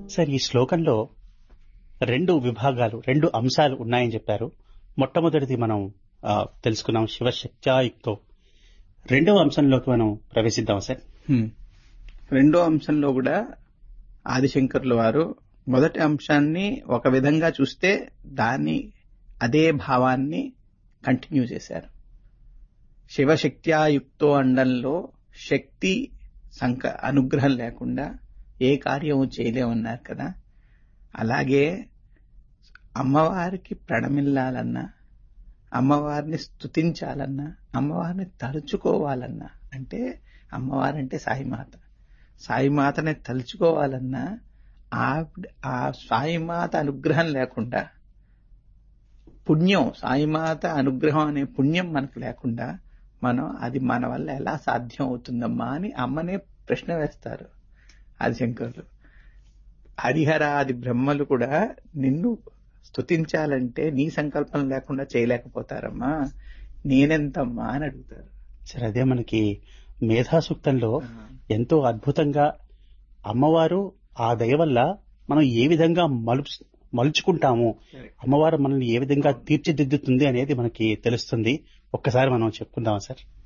Sir ఈ శ్లోకంలో రెండు విభాగాలు రెండు అంశాలు ఉన్నాయని చెప్పారు మొట్టమొదటిది మనం ఆ, తెలుసుకున్నాం శివశక్త్యాయుక్తో రెండవ అంశంలోకి మనం ప్రవేశిద్దాం సార్ హ్మ్. రెండో అంశంలో కూడా ఆదిశంకర్ల వారు మొదటి అంశాన్ని ఒక విధంగా చూస్తే దాన్ని అదే భావాన్ని కంటిన్యూ చేశారు శివశక్త్యాయుక్తో అండంలో శక్తి సంక అనుగ్రహం లేకుండా ఏ కార్యము చేయలేమన్నారు కదా అలాగే అమ్మవారికి ప్రణమిల్లాలన్నా అమ్మవారిని స్తుతించాలన్నా అమ్మవారిని తలుచుకోవాలన్నా అంటే అమ్మవారంటే సాయిమాత సాయిమాతని తలుచుకోవాలన్నా ఆవిడ ఆ సాయిమాత అనుగ్రహం లేకుండా పుణ్యం సాయిమాత అనుగ్రహం అనే పుణ్యం మనకు లేకుండా మనం అది మన వల్ల ఎలా సాధ్యం అవుతుందమ్మా అని అమ్మనే ప్రశ్న వేస్తారు ఆదిశంకరులు హరిహర ఆది బ్రహ్మలు కూడా నిన్ను స్తుతించాలంటే నీ సంకల్పం లేకుండా చేయలేకపోతారమ్మా నేనెంతమ్మా అని అడుగుతారు సార్ అదే మనకి మేధాసూక్తంలో ఎంతో అద్భుతంగా అమ్మవారు ఆ దయ వల్ల మనం ఏ విధంగా మలుపు మలుచుకుంటాము అమ్మవారు మనల్ని ఏ విధంగా తీర్చిదిద్దుతుంది అనేది మనకి తెలుస్తుంది ఒక్కసారి మనం చెప్పుకుందామా సార్